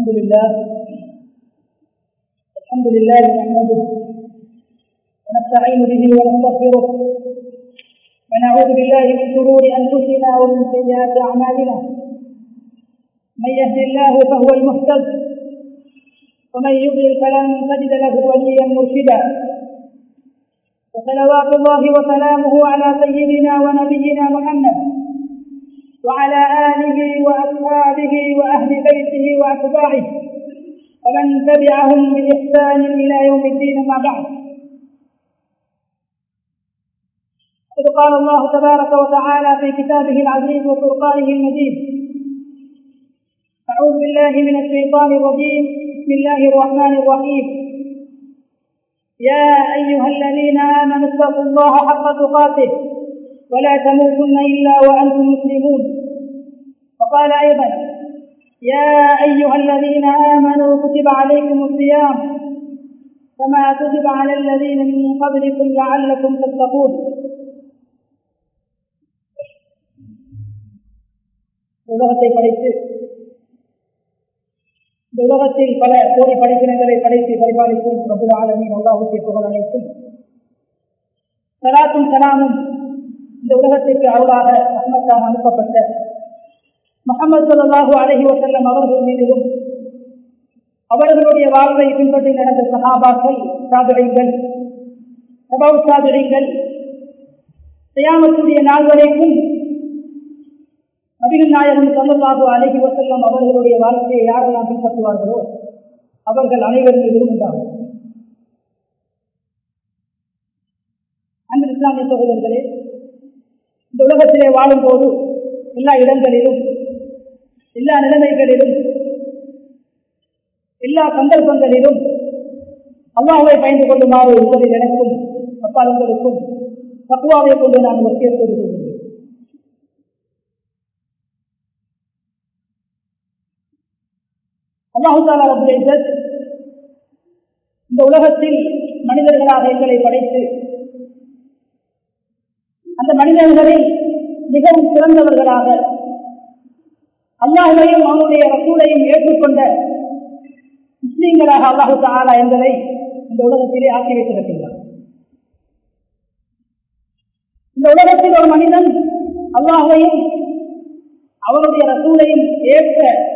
الحمد لله الحمد لله نحمده ونستعين به ونستغفره ونعوذ بالله من شرور انفسنا ومن سيئات اعمالنا من يهد الله فهو المهتد ومن يضلل فلن تجد له وليا مرشدا وصلوات الله وسلامه على سيدنا ونبينا محمد وعلى آله وأصحابه وأهل بيته وأتباعه ومن تبعهم بإحسان إلى يوم الدين ما بعد قد قال الله تبارك وتعالى في كتابه العزيز وفرقانه المجيد أعوذ بالله من الشيطان الرجيم بسم الله الرحمن الرحيم يا أيها الذين آمنوا اتقوا الله حق تقاته ولا تموتن إلا وأنتم مسلمون وقال أيضا يا أيها الذين آمنوا كتب عليكم الصيام كما كتب على الذين من قبلكم لعلكم تتقون உலகத்தை படைத்து இந்த உலகத்தில் பல கோடி படிப்பினங்களை படைத்து பரிபாலிக்கும் பிரபுல ஆலமின் அல்லாஹுக்கு புகழ் அனைத்தும் சலாத்தும் சலாமும் இந்த உலகத்திற்கு அருளாக ரஹ்மத்தாக அனுப்பப்பட்ட முகமது சொல்லாஹு அலஹி வசல்லம் அவர்கள் மீதிலும் அவர்களுடைய வாழ்வை பின்பற்றி நடந்த சகாபாக்கள் சாதனைகள் சபாவு சாதனைகள் செய்யாமத்துடைய நாள் வரைக்கும் நபிகள் நாயகம் சல்லாஹு அலஹி வசல்லம் அவர்களுடைய வாழ்க்கையை யாரெல்லாம் பின்பற்றுவார்களோ அவர்கள் அனைவரும் விரும்புகிறார்கள் அன்பு இஸ்லாமிய சகோதரர்களே இந்த உலகத்திலே வாழும்போது எல்லா இடங்களிலும் எல்லா நிலைமைகளிலும் எல்லா சந்தர்ப்பங்களிலும் அல்லாஹை பயந்து கொள்ளுமாறு உங்களில் எனக்கும் அப்பாளங்களுக்கும் தக்குவாவை கொண்டு நான் ஒத்திய செய்து கொள்கிறேன் அல்லாஹாலா ரபுலேசர் இந்த உலகத்தில் மனிதர்களாக எங்களை படைத்து அந்த மனிதர்களில் மிகவும் சிறந்தவர்களாக அல்லாஹையும் அவனுடைய ரசூலையும் ஏற்றுக்கொண்ட முஸ்லீம்களாக அல்லாஹு தாலா என்பதை இந்த உலகத்திலே ஆக்கி வைத்திருக்கின்றார் இந்த உலகத்தில் ஒரு மனிதன் அல்லாஹையும் அவனுடைய ரசூலையும் ஏற்ற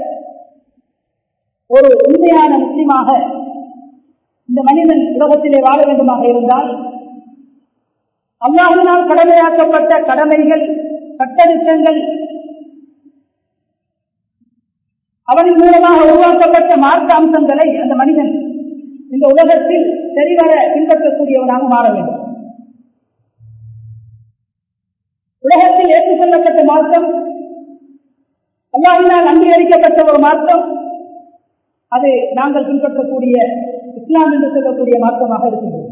ஒரு உண்மையான முஸ்லீமாக இந்த மனிதன் உலகத்திலே வாழ வேண்டுமாக இருந்தால் அல்லாஹினால் கடமையாக்கப்பட்ட கடமைகள் சட்டத்திட்டங்கள் அவனின் மூலமாக உருவாக்கப்பட்ட மார்க்க அம்சங்களை அந்த மனிதன் இந்த உலகத்தில் சரிவர பின்பற்றக்கூடியவனாக மாற வேண்டும் உலகத்தில் ஏற்றுக்கொள்ளப்பட்ட மார்க்கம் அல்லாஹினால் அங்கீகரிக்கப்பட்ட ஒரு மார்க்கம் அது நாங்கள் பின்பற்றக்கூடிய இஸ்லாம் என்று சொல்லக்கூடிய மார்க்கமாக இருக்கின்றது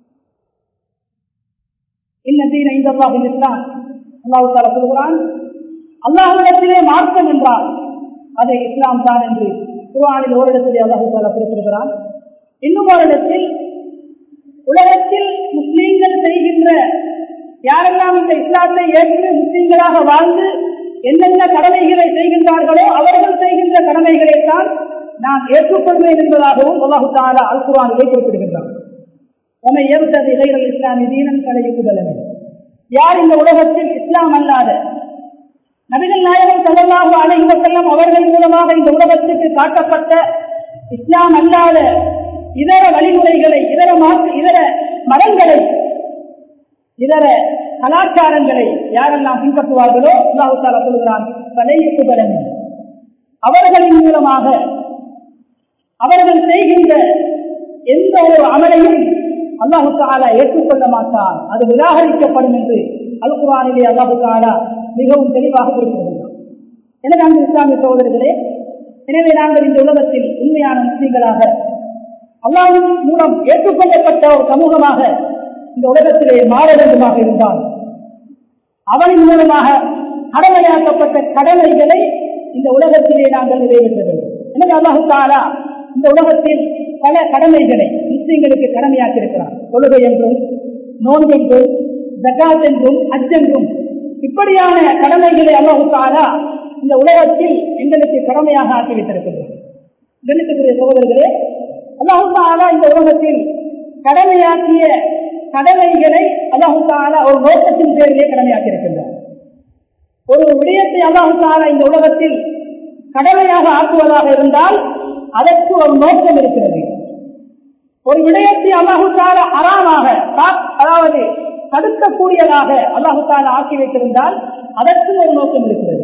இன்னதீன இந்த அல்லாஹின் இஸ்லாம் அல்லாஹு தாலா சொல்கிறான் அல்லாஹிடத்திலே மார்க்கம் என்றால் அது இஸ்லாம் தான் என்று குரானில் ஓரிடத்திலே அல்லாஹு தாலா குறிப்பிடுகிறான் இன்னும் ஒரு இடத்தில் உலகத்தில் முஸ்லீம்கள் செய்கின்ற யாரெல்லாம் இந்த இஸ்லாத்தை ஏற்று முஸ்லீம்களாக வாழ்ந்து என்னென்ன கடமைகளை செய்கின்றார்களோ அவர்கள் செய்கின்ற கடமைகளைத்தான் நான் ஏற்றுக்கொள்வேன் என்பதாகவும் அல்லாஹு தாலா அல் குரானிலே குறிப்பிடுகின்றான் உமை ஏவுத்தது இளைஞர் இஸ்லாமி தீனன் கலையுக்குதலமே யார் இந்த உலகத்தில் இஸ்லாம் அல்லாத நபிகள் நாயகம் சல்லாஹு அலைஹி வஸல்லம் அவர்கள் மூலமாக இந்த உலகத்திற்கு காட்டப்பட்ட இஸ்லாம் அல்லாத இதர வழிமுறைகளை இதர மாற்று இதர மதங்களை இதர கலாச்சாரங்களை யாரெல்லாம் பின்பற்றுவார்களோ அல்லாஹு தாலா சொல்கிறான் கலையுக்குதலமே அவர்களின் மூலமாக அவர்கள் செய்கின்ற எந்த ஒரு அமலையும் அல்லாஹு தாலா ஏற்றுக்கொள்ள மாட்டார் அது நிராகரிக்கப்படும் என்று அல் குரானிலே அல்லாஹு தாலா மிகவும் தெளிவாக குறிப்பிடுகிறார் எனவே அங்கு இஸ்லாமிய சகோதரர்களே எனவே நாங்கள் இந்த உலகத்தில் உண்மையான முஸ்லீம்களாக அல்லாஹின் மூலம் ஏற்றுக்கொள்ளப்பட்ட ஒரு சமூகமாக இந்த உலகத்திலே மாற வேண்டுமாக இருந்தால் அவனின் மூலமாக கடமையாக்கப்பட்ட கடமைகளை இந்த உலகத்திலே நாங்கள் நிறைவேற்ற வேண்டும் எனவே அல்லாஹு தாலா இந்த உலகத்தில் பல கடமைகளை முஸ்லீம்களுக்கு கடமையாக்கி இருக்கிறார் தொழுகை என்றும் நோன்பு என்றும் ஜகாத் என்றும் அச்சென்றும் இப்படியான கடமைகளை அல்லாஹு தாலா இந்த உலகத்தில் எங்களுக்கு கடமையாக ஆக்கி வைத்திருக்கின்றார் கணிக்கக்கூடிய சகோதரர்களே அல்லாஹாலா இந்த உலகத்தில் கடமையாக்கிய கடமைகளை அல்லாஹாலா ஒரு நோக்கத்தின் பேரிலே கடமையாக்கி இருக்கின்றார் ஒரு விடயத்தை அல்லாஹாலா இந்த உலகத்தில் கடமையாக ஆக்குவதாக இருந்தால் அதற்கு ஒரு நோக்கம் இருக்கிறது ஒரு விடயத்தை அல்லாஹுத்தால அறாமாக அதாவது தடுக்கக்கூடியதாக அல்லாஹுத்தால ஆக்கி வைத்திருந்தால் அதற்கு ஒரு நோக்கம் இருக்கிறது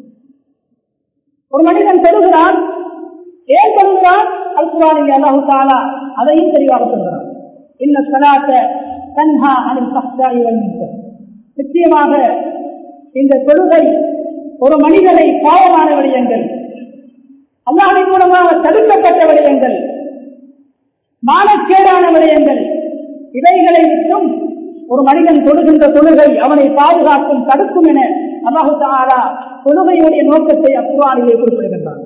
ஒரு மனிதன் தொழுகிறான் ஏன் தொழுகிறான் அல்குரானில் அல்லாஹுத்தாலா அதையும் தெளிவாக சொல்கிறான் இந்த சலாத்த தன்ஹா அனில் சக்தாய் நிச்சயமாக இந்த தொழுகை ஒரு மனிதனை பாவமான விடயங்கள் அல்லாஹின் மூலமாக தடுக்கப்பட்ட விடயங்கள் மானக்கேடான விடயங்கள் இவைகளை விட்டும் ஒரு மனிதன் தொழுகின்ற தொழுகை அவனை பாதுகாக்கும் தடுக்கும் என அல்லாஹு தாரா தொழுகையுடைய நோக்கத்தை அக்குவானிலே குறிப்பிடுகின்றான்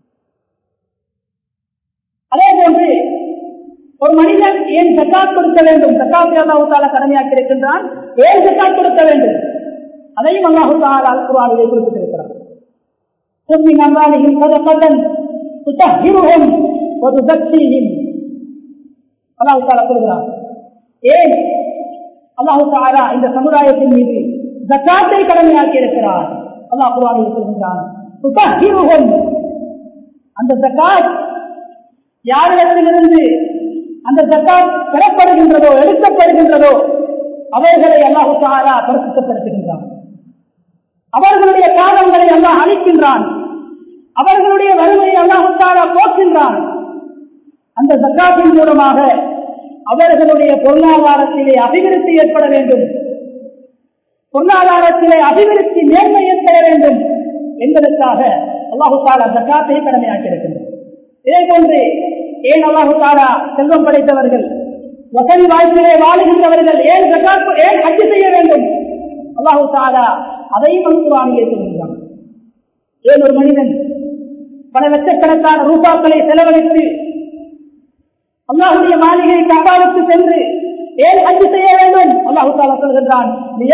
அதே போன்று ஒரு மனிதன் ஏன் ஜக்காத் கொடுக்க வேண்டும் ஜக்காத்தை அல்லாஹு தாலா கடமையாக்கி இருக்கின்றான் ஏன் ஜக்காத் கொடுக்க வேண்டும் அதையும் அல்லாஹு தாலா அல்குவானிலே குறிப்பிட்டிருக்கிறார் من أموالهم صدقة تطهرهم وتزكيهم அல்லாஹு தாலா சொல்கிறார் ஏன் அல்லாஹு தாலா இந்த சமுதாயத்தின் மீது ஜக்காத்தை கடமையாக்கி இருக்கிறார் அல்லாஹ் குர்ஆனில் சொல்கின்றான் துதஹிருஹும் அந்த ஜக்காத் யாரிடத்திலிருந்து அந்த ஜக்காத் பெறப்படுகின்றதோ எடுக்கப்படுகின்றதோ அவர்களை அல்லாஹு தாலா பரிசுத்தப்படுத்துகின்றான் அவர்களுடைய காலங்களை அல்லாஹ் அளிக்கின்றான் அவர்களுடைய வறுமையை அல்லாஹு தாலா போக்கின்றான் அந்த ஜக்காத்தின் மூலமாக அவர்களுடைய பொருளாதாரத்திலே அபிவிருத்தி ஏற்பட வேண்டும் பொருளாதாரத்திலே அபிவிருத்தி மேன்மை ஏற்பட வேண்டும் என்பதற்காக அல்லாஹு தாலா ஜக்காத்தை கடமையாக்கி இருக்கின்றார் இதே போன்று ஏன் அல்லாஹு தாலா செல்வம் படைத்தவர்கள் வசதி வாய்ப்பிலே வாழுகின்றவர்கள் ஏன் ஜக்காத் ஏன் ஹஜ் செய்ய வேண்டும் அல்லாஹு தாலா அதையும் அனுப்புவானிலே சொல்கின்றான் ஏன் ஒரு மனிதன் பல லட்சக்கணக்கான ரூபாக்களை செலவழித்து அல்லாஹுடைய மாளிகை கபாலுக்கு சென்று ஏன் ஹஜ் செய்ய வேண்டும் அல்லாஹு தாலா சொல்கின்றான்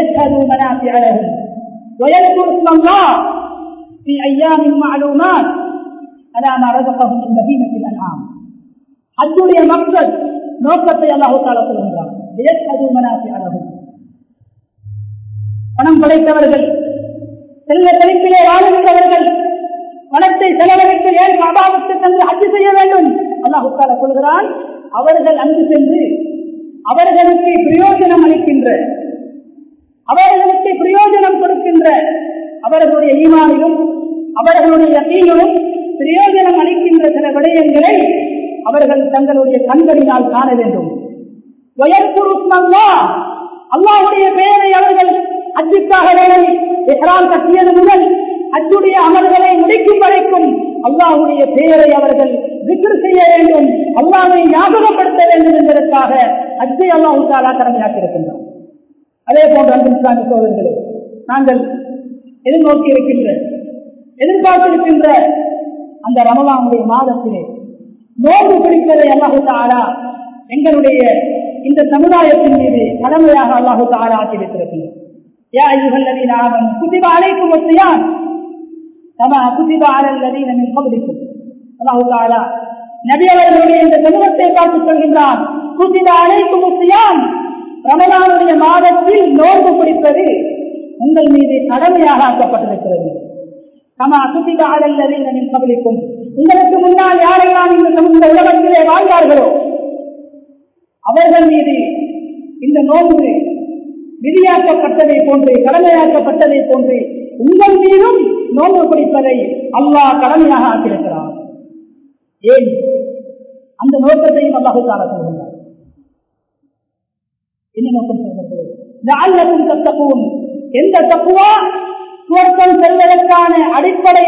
ويذكر اسم الله في أيام معلومات على ما رزقهم من بهيمة الأنعام حجுடைய மக்சத் நோக்கத்தை அல்லாஹு தாலா சொல்கின்றான் ليشهدوا منافع لهم பணம் படைத்தவர்கள் செல்ல செழிப்பிலே வாழுகின்றவர்கள் பணத்தை செலவழித்து ஏன் அபாவுக்கு சென்று ஹஜ் செய்ய வேண்டும் அல்லாஹுக்கால சொல்கிறான் அவர்கள் அங்கு சென்று அவர்களுக்கு பிரயோஜனம் அளிக்கின்ற அவர்களுக்கு பிரயோஜனம் கொடுக்கின்ற அவர்களுடைய ஈமானிலும் அவர்களுடைய யத்தீனிலும் பிரயோஜனம் அளிக்கின்ற சில விடயங்களை அவர்கள் தங்களுடைய கண்களினால் காண வேண்டும் அல்லாஹுடைய பெயரை அவர்கள் அச்சுக்காக வேலை எஹ்ராம் கட்டியது முதல் அச்சுடைய அமல்களை முடிக்கும் வரைக்கும் அல்லாஹுடைய பெயரை அவர்கள் விக்கிர் செய்ய வேண்டும் அல்லாவை ஞாபகப்படுத்த வேண்டும் என்பதற்காக அச்சை அல்லாஹு தாலா கடமையாக்கி இருக்கின்றார் அதே போன்ற அன்பு இஸ்லாமிய சோதர்களே நாங்கள் எதிர்நோக்கி இருக்கின்ற எதிர்பார்த்திருக்கின்ற அந்த ரமலானுடைய மாதத்திலே நோன்பு பிடிப்பதை அல்லாஹு தாலா எங்களுடைய இந்த சமுதாயத்தின் மீது கடமையாக அல்லாஹு தாலா ஆக்கி வைத்திருக்கின்றார் يا أيها الذين آمنوا كتب عليكم الصيام كما كتب على الذين من قبلكم الله تعالى நபி அவர்களுடைய இந்த சமூகத்தை பார்த்து சொல்கின்றான் குதித அழைக்கும் சியாம் ரமலானுடைய மாதத்தில் நோன்பு பிடிப்பது உங்கள் மீது கடமையாக ஆக்கப்பட்டிருக்கிறது கமா குதித ஆடல்லதில் மின் கபலிக்கும் உங்களுக்கு முன்னால் யாரெல்லாம் இந்த இந்த உலகத்திலே வாழ்ந்தார்களோ அவர்கள் மீது இந்த நோன்பு விதியாக்கப்பட்டதை போன்று கடமையாக்கப்பட்டதை போன்று உங்கள் மீதும் நோன்பு பிடிப்பதை அல்லாஹ் கடமையாக ஆக்கியிருக்கிறார் ஏன் அந்த நோக்கத்தையும் அல்லாஹு தாரா சொல்கின்றார் என்ன நோக்கம் சொல்கிறது நாளக்கும் தத்தப்பும் எந்த தப்புவா சுவர்க்கம் செல்வதற்கான அடிப்படை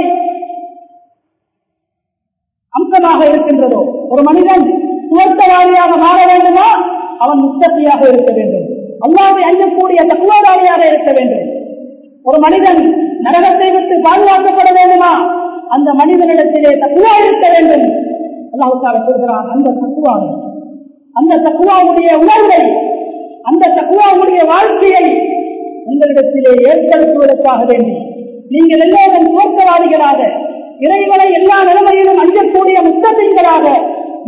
அம்சமாக இருக்கின்றதோ ஒரு மனிதன் சுவர்த்தவாதியாக மாற வேண்டுமா அவன் முத்தத்தியாக இருக்க வேண்டும் அல்லாவை அஞ்சக்கூடிய தக்குவாதாரியாக இருக்க வேண்டும் ஒரு மனிதன் நரகத்தை விட்டு பாதுகாக்கப்பட வேண்டுமா அந்த மனிதனிடத்திலே தக்குவா இருக்க வேண்டும் அல்லாஹால சொல்கிறான் அந்த தக்குவாவை அந்த தக்குவாவுடைய உணர்வை அந்த தக்குவாவுடைய வாழ்க்கையை உங்களிடத்திலே ஏற்படுத்துவதற்காக வேண்டி நீங்கள் எல்லோரும் தோற்றவாதிகளாக இறைவனை எல்லா நிலைமையிலும் அஞ்சக்கூடிய முத்தத்தை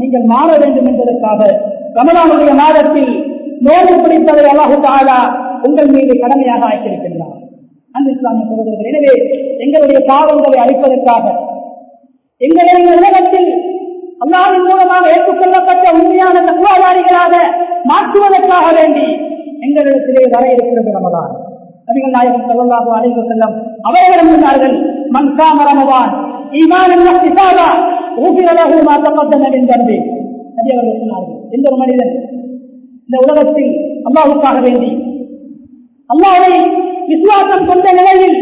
நீங்கள் மாற வேண்டும் என்பதற்காக ரமலானுடைய மாதத்தில் நோன்பு பிடிப்பதை அல்லாஹு தாலா உங்கள் மீது கடமையாக ஆக்கியிருக்கின்றார் அந்த இஸ்லாமிய சகோதரர்கள் எனவே எங்களுடைய பாவங்களை அழிப்பதற்காக எங்களுடைய உலகத்தில் அல்லாவின் மூலமாக ஏற்றுக்கொள்ளப்பட்ட உண்மையான தத்துவாதாரிகளாக மாற்றுவதற்காக வேண்டி எங்களிடத்திலே வர இருக்கிறது ரமதான் நபிகள் நாயகம் ஸல்லல்லாஹு அலைஹி வஸல்லம் அவர்களிடம் சொன்னார்கள் மன் காம ரமதான் ஈமானன் வஹ்திசாபா ஊஃபிர லஹு மா தகத்தம மின் தம்பி நபி அவர்கள் சொன்னார்கள் எந்த ஒரு மனிதன் இந்த உலகத்தில் அல்லாஹ்வுக்காக வேண்டி அல்லாஹ்வை விசுவாசம் கொண்ட நிலையில்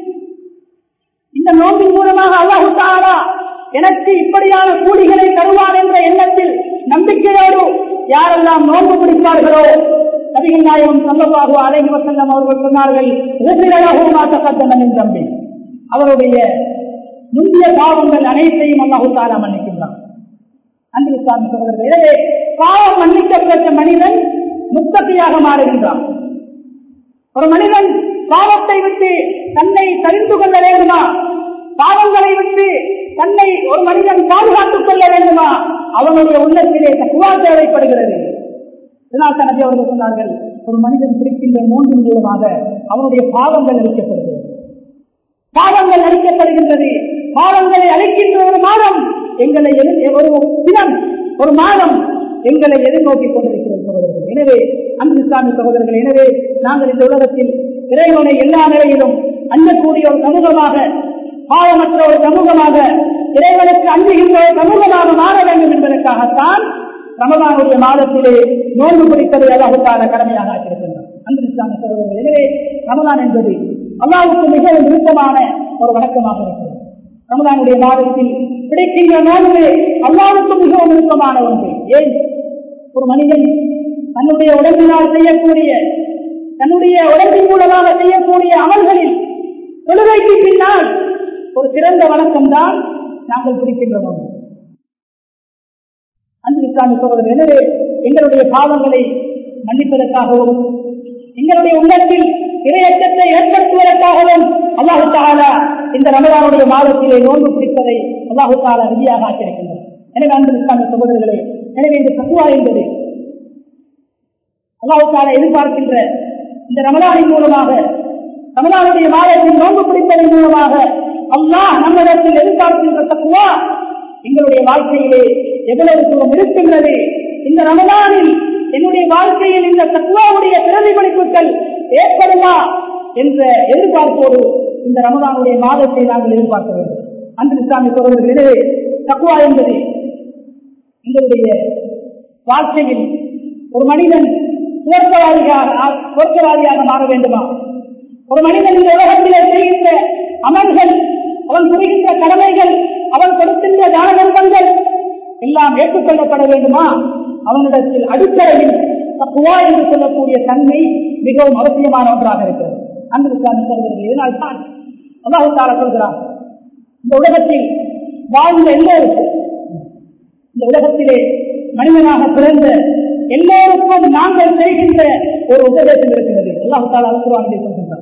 இந்த நோம்பின் மூலமாக அல்லாஹு தாலா எனக்கு இப்படியான கூலிகளை தருவார் என்ற எண்ணத்தில் நம்பிக்கையோடு யாரெல்லாம் நோன்பு பிடிப்பார்களோ நபிகள் நாயகம் சல்லல்லாஹு அலைஹி வஸல்லம் அவர்கள் சொன்னார்கள் "உஃபிரலஹு மா தகத்தம மின் தம்பி அவருடைய முந்தைய பாவங்கள் அனைத்தையும் அல்லாஹு தாலா மன்னிக்கின்றான் அன்பு சாமி சகோதரர்கள் எனவே பாவம் மன்னிக்கப்பட்ட மனிதன் முத்தகையாக மாறுகின்றான் ஒரு மனிதன் பாவத்தை விட்டு தன்னை தெரிந்து கொள்ள வேண்டுமா பாவங்களை விட்டு தன்னை ஒரு மனிதன் பாதுகாத்துக் கொள்ள வேண்டுமா அவனுடைய உள்ளத்திலே தக்குவா தேவைப்படுகிறது இதனால் தான் நபி அவர்கள் சொன்னார்கள் ஒரு மனிதன் பிடிக்கின்ற மூன்றின் மூலமாக அவனுடைய பாவங்கள் அளிக்கப்படுகிறது பாவங்கள் அளிக்கப்படுகின்றது பாவங்களை அளிக்கின்ற ஒரு மாதம் எங்களை எதிர் ஒரு தினம் ஒரு மாதம் எங்களை எதிர்நோக்கிக் கொண்டிருக்கிறது சகோதரர்கள் எனவே அன்பு இஸ்லாமிய சகோதரர்கள் எனவே நாங்கள் இந்த உலகத்தில் இறைவனை எல்லா நிலையிலும் அஞ்சக்கூடிய ஒரு சமூகமாக பாவமற்ற ஒரு சமூகமாக இறைவனுக்கு அஞ்சுகின்ற ஒரு சமூகமாக மாற வேண்டும் என்பதற்காகத்தான் ரமதானுடைய மாதத்திலே நோன்பு பிடிப்பதை அல்லாஹுக்கான கடமையாக ஆக்கியிருக்கின்றார் அன்பு இஸ்லாமிய சகோதரர்கள் எனவே ரமதான் என்பது அல்லாஹுக்கு மிகவும் விருப்பமான ஒரு வழக்கமாக இருக்கிறது ரமதானுடைய மாதத்தில் பிடிக்கின்ற நோன்பு அல்லாவுக்கு மிகவும் விருப்பமான ஒன்று ஏன் ஒரு மனிதன் தன்னுடைய உடம்பினால் செய்யக்கூடிய தன்னுடைய உடம்பின் மூலமாக செய்யக்கூடிய அமல்களில் தொழுகைக்கு பின்னால் ஒரு சிறந்த வழக்கம் தான் நாங்கள் பிடிக்கின்ற நோன்பு அன்பு இஸ்லாமிய சகோதரர் எனவே எங்களுடைய பாவங்களை மன்னிப்பதற்காகவும் எங்களுடைய உள்ளத்தில் இரையச்சத்தை ஏற்படுத்துவதற்காகவும் அல்லாஹு தாலா இந்த ரமலானுடைய மாதத்திலே நோன்பு பிடிப்பதை அல்லாஹு தாலா விதியாக ஆக்கியிருக்கின்றார் எனவே அன்பு இஸ்லாமிய சகோதரர்களே எனவே இந்த தத்துவா என்பது அல்லாஹு தாலா எதிர்பார்க்கின்ற இந்த ரமலானின் மூலமாக ரமலானுடைய மாதத்தில் நோன்பு பிடிப்பதன் மூலமாக அல்லாஹ் நம்மிடத்தில் எதிர்பார்க்கின்ற தத்துவா எங்களுடைய வாழ்க்கையிலே எவ்வளவு தூரம் இருக்கின்றது இந்த ரமலானில் என்னுடைய வாழ்க்கையில் இந்த தத்துவாவுடைய பிரதிபலிப்புகள் ஏற்படுமா என்ற எதிர்பார்ப்போடு இந்த ரமலானுடைய மாதத்தை நாங்கள் எதிர்பார்க்க வேண்டும் அன்று இஸ்லாமிய சகோதரர்களே தக்குவா என்பது எங்களுடைய வாழ்க்கையில் ஒரு மனிதன் சுவர்க்கவாதியாக சுவர்க்கவாதியாக மாற வேண்டுமா ஒரு மனிதன் இந்த உலகத்திலே செய்கின்ற அமல்கள் அவன் புரிகின்ற கடமைகள் அவன் கொடுக்கின்ற தான தர்மங்கள் எல்லாம் ஏற்றுக்கொள்ளப்பட வேண்டுமா அவனிடத்தில் அடிப்படையில் தப்புவா என்று சொல்லக்கூடிய தன்மை மிகவும் அவசியமான ஒன்றாக இருக்கிறது அன்பு சொல்கிறது இதனால் தான் அல்லாஹு தாலா சொல்கிறார் இந்த உலகத்தில் வாழ்ந்த எல்லோருக்கும் இந்த உலகத்திலே மனிதனாக பிறந்த எல்லோருக்கும் நாங்கள் செய்கின்ற ஒரு உபதேசம் இருக்கிறது அல்லாஹு தாலா அலுவலாக சொல்கின்றார்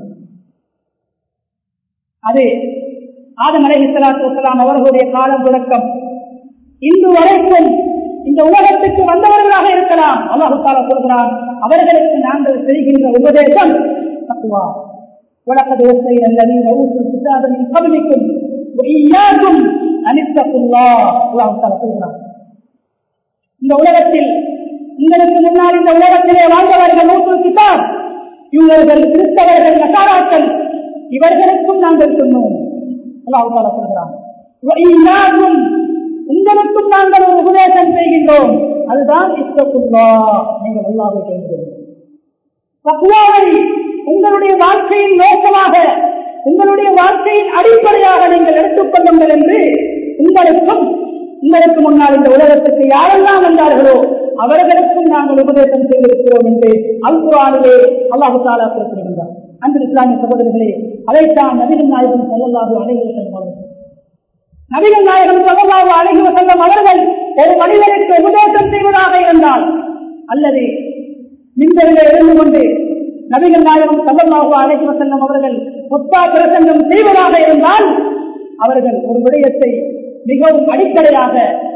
அது ஆதம் அலை இஸ்லாத்து வசலாம் அவர்களுடைய காலம் தொடக்கம் இன்று வரைக்கும் இந்த உலகத்துக்கு வந்தவர்களாக இருக்கலாம் அல்லாஹு தாலா சொல்கிறான் அவர்களுக்கு நாங்கள் செய்கின்ற உபதேசம் தக்குவா உலகது ஒசை அல்லது ரவுசு கிதாபின் கவனிக்கும் இய்யாக்கும் அனித்தகுல்லா அல்லாஹு தாலா சொல்கிறான் இந்த உலகத்தில் உங்களுக்கு முன்னால் இந்த உலகத்திலே வாழ்ந்தவர்கள் நூற்று கிதாப் இவர்கள் கிறிஸ்தவர்கள் நசாராக்கள் இவர்களுக்கும் நாங்கள் சொன்னோம் அல்லாஹு தாலா சொல்கிறான் இய்யாக்கும் உங்களுக்கும் நாங்கள் ஒரு உபதேசம் செய்கின்றோம் அதுதான் இஸ்தத்துல்லா நீங்கள் அல்லாவை கேட்கிறீர்கள் தக்குவாவை உங்களுடைய வாழ்க்கையின் நோக்கமாக உங்களுடைய வாழ்க்கையின் அடிப்படையாக நீங்கள் எடுத்துக்கொள்ளுங்கள் என்று உங்களுக்கும் உங்களுக்கு முன்னால் இந்த உலகத்துக்கு யாரெல்லாம் வந்தார்களோ அவர்களுக்கும் நாங்கள் உபதேசம் செய்திருக்கிறோம் என்று அல்குரானிலே அல்லாஹு தாலா குறிப்பிடுகின்றார் அன்று இஸ்லாமிய சகோதரர்களே அதைத்தான் நபிகள் நாயகம் செல்லல்லாது அனைவரும் செல்வார்கள் நபிகள் நாயகம் சமமாக அழகி செல்லும் அவர்கள் ஒரு மனிதனுக்கு உபதேசம் செய்வதாக இருந்தால் அல்லது மின்பரில் இருந்து கொண்டு நபிகள் நாயகம் சமமாக அழகி செல்லும் அவர்கள் புத்தா பிரசங்கம் செய்வதாக இருந்தால் அவர்கள் ஒரு விடயத்தை மிகவும் அடிப்படையாக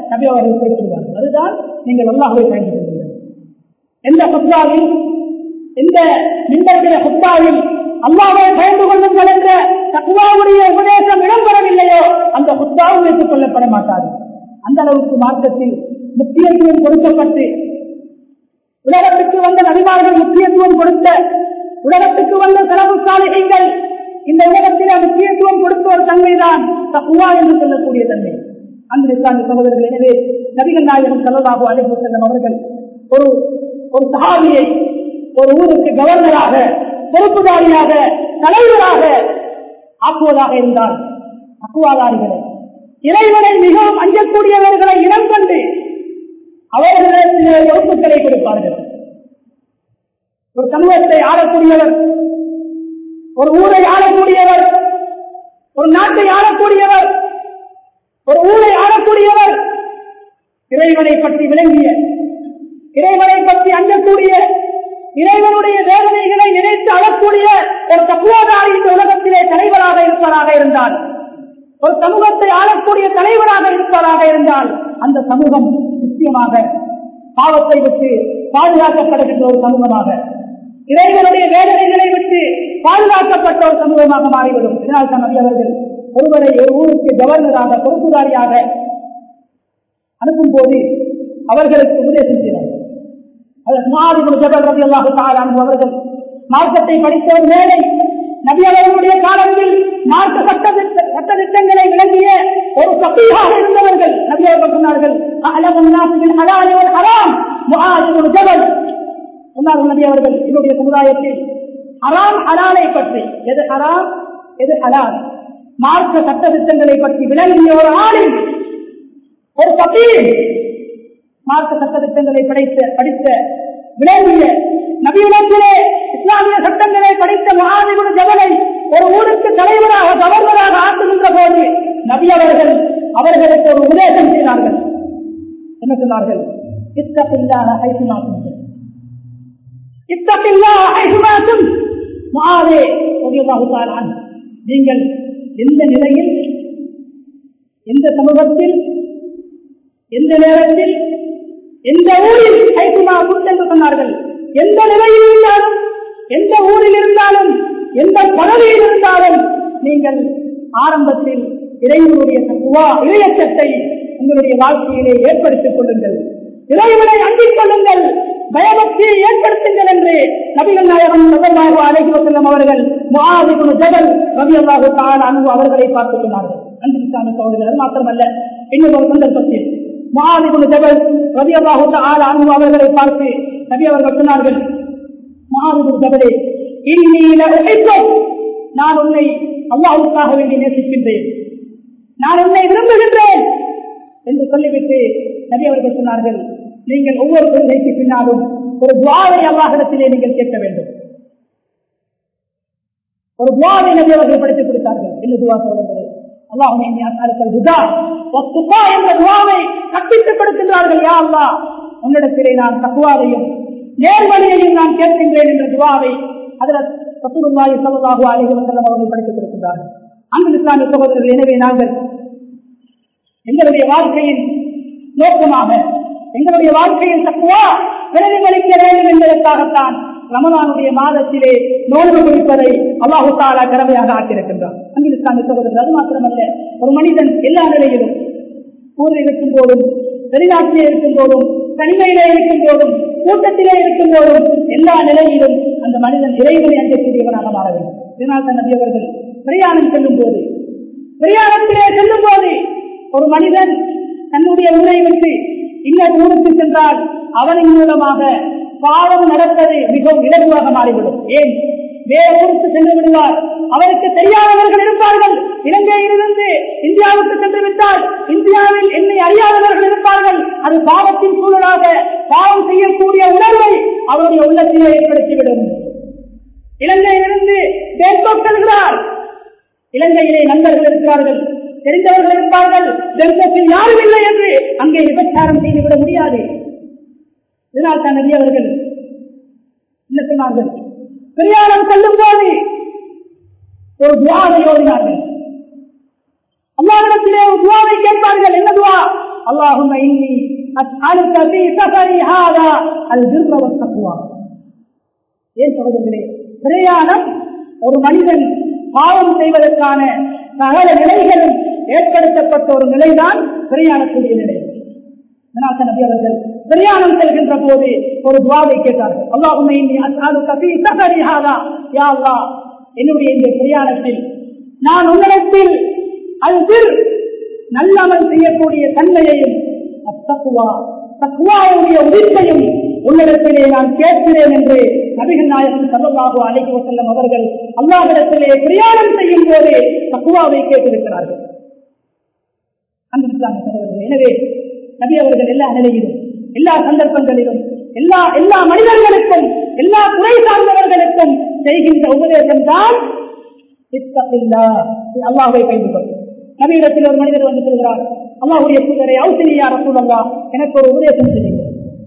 நபி அவர்கள் குறிப்பிடுவார்கள் அதுதான் நீங்கள் அல்லாஹை பயந்து கொள்ளுங்கள் எந்த குத்தாவில் எந்த மின்பற்கிற குத்தாவில் அல்லாவை பயந்து கொள்ளுங்கள் என்ற தக்குவாவுடைய உபதேசம் இடம்பெறவில்லையோ அந்த குத்தாவும் ஏற்றுக் கொள்ளப்பட மாட்டாது அந்த அளவுக்கு மார்க்கத்தில் முக்கியத்துவம் கொடுக்கப்பட்டு உலகத்துக்கு வந்த நபிமார்கள் முக்கியத்துவம் கொடுத்த உலகத்துக்கு வந்த செலவு சாலைகள் இந்த உலகத்தில முக்கியத்துவம் கொடுத்த ஒரு தன்மைதான் தக்குவா என்று சொல்லக்கூடிய தன்மை அன்பு இஸ்லாமிய சகோதரர்கள் எனவே நபிகள் நாயகம் செல்லதாக அழைப்பு செல்லும் அவர்கள் ஒரு ஒரு சகாவியை ஒரு ஊருக்கு கவர்னராக பொறுப்புதாரியாக தலைவராக ஆக்குவதாக இருந்தால் தக்குவாதாரிகளை இறைவனை மிகவும் அஞ்சக்கூடியவர்களை இனம் கண்டு அவர்களுக்கு பொறுப்புகளை கொடுப்பார்கள் ஒரு சமூகத்தை ஆளக்கூடியவர் ஒரு ஊரை ஆளக்கூடியவர் ஒரு நாட்டை ஆளக்கூடியவர் ஒரு ஊரை ஆளக்கூடியவர் இறைவனை பற்றி விளங்கிய இறைவனை பற்றி அஞ்சக்கூடிய இறைவனுடைய வேதனைகளை நினைத்து அழக்கூடிய ஒரு தப்புவாதாரி இந்த உலகத்திலே தலைவராக இருப்பதாக இருந்தால் ஒரு சமூகத்தை ஆளக்கூடிய தலைவராக இருப்பதாக இருந்தால் அந்த சமூகம் நிச்சயமாக பாவத்தை விட்டு பாதுகாக்கப்படுகின்ற ஒரு சமூகமாக இறைவனுடைய வேதனைகளை விட்டு பாதுகாக்கப்பட்ட ஒரு சமூகமாக மாறிவிடும் இதனால் தான் நபி அவர்கள் ஒருவரை ஒரு ஊருக்கு கவர்னராக பொறுப்புதாரியாக அனுப்பும் போது அவர்களுக்கு உபதேசம் செய்தார் அவர்கள் மார்க்கத்தை படித்த ஒரு வேலை நபி அவர்களுடைய காலத்தில் மார்க்க சட்ட சட்ட திட்டங்களை விளங்கிய ஒரு சபீகாக இருந்தவர்கள் நபி அவர்கள் சொன்னார்கள் சொன்னார்கள் நபி அவர்கள் என்னுடைய சமுதாயத்தில் ஹராம் ஹலாலை பற்றி எது ஹராம் எது ஹலால் மார்க்க சட்ட திட்டங்களை பற்றி விளங்கிய ஒரு ஆளில் ஒரு பக்கீர் மார்க்க சட்ட திட்டங்களை படைத்த படித்த விளங்கிய நபியிடத்திலே இஸ்லாமிய சட்டங்களை படித்த மகாதிபுர ஜபலை ஒரு ஊருக்கு தலைவராக கவர்னராக ஆக்குகின்ற போது நபி அவர்கள் அவர்களுக்கு ஒரு உபதேசம் செய்தார்கள் என்ன சொன்னார்கள் இத்தப்பில்லாத ஐசுமாக்கும் இத்தப்பில்லாத ஐசுமாக்கும் மாதே நீங்கள் எந்த நிலையில் எந்த சமூகத்தில் எந்த நேரத்தில் எந்த ஊரில் ஐக்குமா என்று சொன்னார்கள் எந்த நிலையில் இருந்தாலும் எந்த ஊரில் இருந்தாலும் எந்த பதவியில் இருந்தாலும் நீங்கள் ஆரம்பத்தில் இறைவனுடைய தத்துவா இளையச்சத்தை உங்களுடைய வாழ்க்கையிலே ஏற்படுத்திக் கொள்ளுங்கள் இறைவனை அண்டிக் கொள்ளுங்கள் பயபக்தியை ஏற்படுத்துங்கள் என்று நபிகள் நாயகம் சதமாக அழைத்து செல்லும் அவர்கள் முகாதிபுன் ஜபல் ரவி அல்லாஹு தான் அன்பு அவர்களை பார்த்துக் கொண்டார்கள் அன்பிற்கான சோதனை அது மாத்திரமல்ல இன்னும் ஒரு சந்தர்ப்பத்தில் மகாதிபுன் ஜபல் ரவி அல்லாஹு ஆள் அன்பு அவர்களை பார்த்து நபி அவர்கள் சொன்னார்கள் மகாதிபுன் ஜபலே இன்னீல உழைப்போம் நான் உன்னை அல்லாஹுக்காக வேண்டி நேசிக்கின்றேன் நான் உன்னை விரும்புகின்றேன் என்று சொல்லிவிட்டு நபி அவர்கள் சொன்னார்கள் நீங்கள் ஒவ்வொரு கொள்கைக்கு பின்னாலும் ஒரு துவாவை அல்லாஹிடத்திலே நீங்கள் கேட்க வேண்டும் ஒரு துவாவை நபி அவர்கள் படித்துக் கொடுத்தார்கள் என்ன துவா சொல்லுங்கள் என்ற துவாவை கற்பித்துக் கொடுக்கின்றார்கள் யா அல்லா உன்னிடத்திலே நான் தக்குவாவையும் நேர்வழியையும் நான் கேட்கின்றேன் என்ற துவாவை அதில் சத்துருவாய் சல்லாஹு அலஹி வசல்லம் அவர்கள் படித்துக் கொடுக்கின்றார்கள் அங்கு இஸ்லாமிய சகோதரர்கள் எனவே நாங்கள் எங்களுடைய வாழ்க்கையின் நோக்கமாக எங்களுடைய வாழ்க்கையில் தக்குவா பிரதிபலிக்க வேண்டும் என்பதற்காகத்தான் ரமலானுடைய மாதத்திலே நோன்பு பிடிப்பதை அல்லாஹு தாலா கடமையாக ஆக்கியிருக்கின்றார் அங்கு இஸ்லாமிய சகோதரர் அது மாத்திரமல்ல ஒரு மனிதன் எல்லா நிலையிலும் ஊரில் இருக்கும் போதும் வெளிநாட்டிலே இருக்கும் போதும் தனிமையிலே இருக்கும் போதும் கூட்டத்திலே இருக்கும் போதும் எல்லா நிலையிலும் அந்த மனிதன் இறைவனை அஞ்சக்கூடியவனாக மாற வேண்டும் இதனால் தான் நபியவர்கள் பிரயாணம் செல்லும் போது பிரயாணத்திலே செல்லும் போது ஒரு மனிதன் தன்னுடைய ஊரை விட்டு இன்னொரு ஊருக்கு சென்றால் அவனின் மூலமாக பாவம் நடப்பது மிகவும் இலகுவாக மாறிவிடும் ஏன் வேறு ஊருக்கு சென்று விடுவார் அவருக்கு தெரியாதவர்கள் இருப்பார்கள் இலங்கையிலிருந்து இந்தியாவுக்கு சென்று விட்டால் இந்தியாவில் என்னை அறியாதவர்கள் இருப்பார்கள் அது பாவத்தின் சூழலாக பாவம் செய்யக்கூடிய உணர்வை அவருடைய உள்ளத்திலே ஏற்படுத்திவிடும் இலங்கையிலிருந்து பேங்கோக் செல்கிறார் இலங்கையிலே நண்பர்கள் இருக்கிறார்கள் தெரிந்தவர்கள் இருப்பார்கள் பெங்கோக்கில் யாரும் இல்லை என்று அங்கே விபச்சாரம் செய்துவிட முடியாது இதனால் தான் நபி அவர்கள் என்ன சொன்னார்கள் பிரயாணம் செல்லும் போது ஒரு துவாவை ஓடினார்கள் அல்லாவிடத்திலே ஒரு துவாவை கேட்பார்கள் என்ன துவா اللهم إني أسألك في سفري هذا البر والتقوى ஏன் சகோதரர்களே பிரயாணம் ஒரு மனிதன் பாவம் செய்வதற்கான சகல நிலைகளும் ஏற்படுத்தப்பட்ட ஒரு நிலைதான் பிரயாணக்கூடிய நிலை இதனால் நபி அவர்கள் பிரயாணம் செல்கின்ற போது ஒரு துவாவை கேட்டார்கள் அல்லாஹுமே யா அல்லாஹ் என்னுடைய இந்த பிரயாணத்தில் நான் உன்னிடத்தில் அல்பிர் நல்லமல் செய்யக்கூடிய தன்மையையும் அத்தக்குவா தக்குவாவுடைய உதிர்ப்பையும் உன்னிடத்திலே நான் கேட்கிறேன் என்று நபிகள் நாயகன் சல்லல்லாஹு அலைஹி வஸல்லம் அவர்கள் அல்லாஹிடத்திலே பிரயாணம் செய்யும் போது தக்குவாவை கேட்டிருக்கிறார்கள் அன்பிற்கான சகோதரர்களே எனவே நபி அவர்கள் எல்லா நிலையிலும் எல்லா சந்தர்ப்பங்களிலும் எல்லா எல்லா மனிதர்களுக்கும் எல்லா துறை சார்ந்தவர்களுக்கும் செய்கின்ற உபதேசம் தான் அல்லாஹை கைது கொள்ளும் நபியிடத்தில் ஒரு மனிதர் வந்து சொல்கிறார் அல்லாஹுடைய தூதரை அவுசிலியா ரசூலல்லா எனக்கு ஒரு உபதேசம் செய்யுங்கள்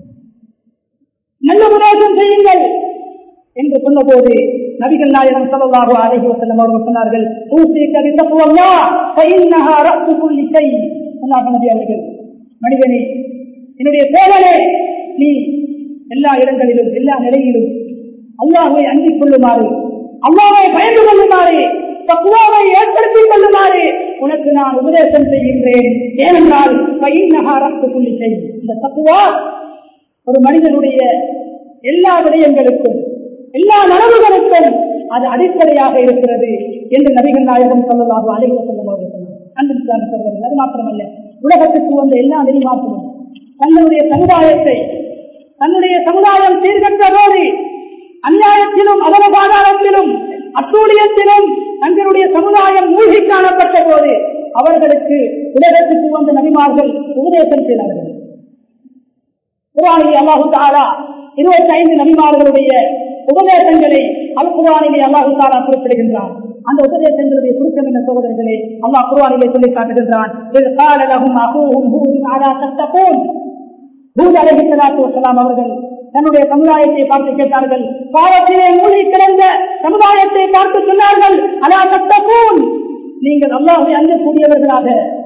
நல்ல உபதேசம் செய்யுங்கள் என்று சொன்னபோது நபிகள் நாயகம் சல்லல்லாஹு அலைஹி வஸல்லம் அவர்கள் சொன்னார்கள் ஊசிக பித்தக்வல்லா ஃபஇன்னஹா ரஅஸு குல்லி ஷை சொன்னார்கள் நபி அவர்கள் மனிதனே என்னுடைய தோழனே நீ எல்லா இடங்களிலும் எல்லா நிலையிலும் அல்லாஹை அண்டிக் கொள்ளுமாறு அல்லாஹை பயந்து கொள்ளுமாறு தக்குவாவை ஏற்படுத்திக் கொள்ளுமாறு உனக்கு நான் உபதேசம் செய்கின்றேன் ஏனென்றால் பயிர்நகாரத்து புள்ளி செய் இந்த தக்குவா ஒரு மனிதனுடைய எல்லா விடயங்களுக்கும் எல்லா நலவுகளுக்கும் அது அடிப்படையாக இருக்கிறது என்று நபிகள் நாயகம் சொல்லலாக அழைக்க செல்லும் அவர்கள் சொன்னார் அன்பிற்கான சொல்வது அது மாத்திரமல்ல உலகத்துக்கு வந்த எல்லா நெறிமாற்றமும் தன்னுடைய சமுதாயத்தை தன்னுடைய சமுதாயம் சீர்கட்ட போது அநியாயத்திலும் அவலபாதாரத்திலும் அட்டூழியத்திலும் தங்களுடைய சமுதாயம் மூழ்கி காணப்பட்ட போது அவர்களுக்கு உலகத்துக்கு வந்த நபிமார்கள் உபதேசம் செய்தார்கள் குரானிலே அல்லாஹு தாலா இருபத்தி ஐந்து நபிமார்களுடைய உபதேசங்களை அல் குரானிலே அல்லாஹு தாலா குறிப்பிடுகின்றான் அந்த உபதேசங்களுடைய சுருக்கம் என்ற சகோதரர்களே அல்லாஹ் குரானிலே சொல்லி காட்டுகின்றான் இது காலலகும் அகூஹும் ஹூதும் ஆலா தத்தகூன் ஹூத் அலைஹி ஸலாத்து வஸலாம் அவர்கள் தன்னுடைய சமுதாயத்தை பார்த்து கேட்டார்கள் பாவத்திலே மூழ்கி கிடந்த சமுதாயத்தை பார்த்து சொன்னார்கள் அலா தத்தகூன் நீங்கள் அல்லாஹ்வை அஞ்சக்கூடியவர்களாக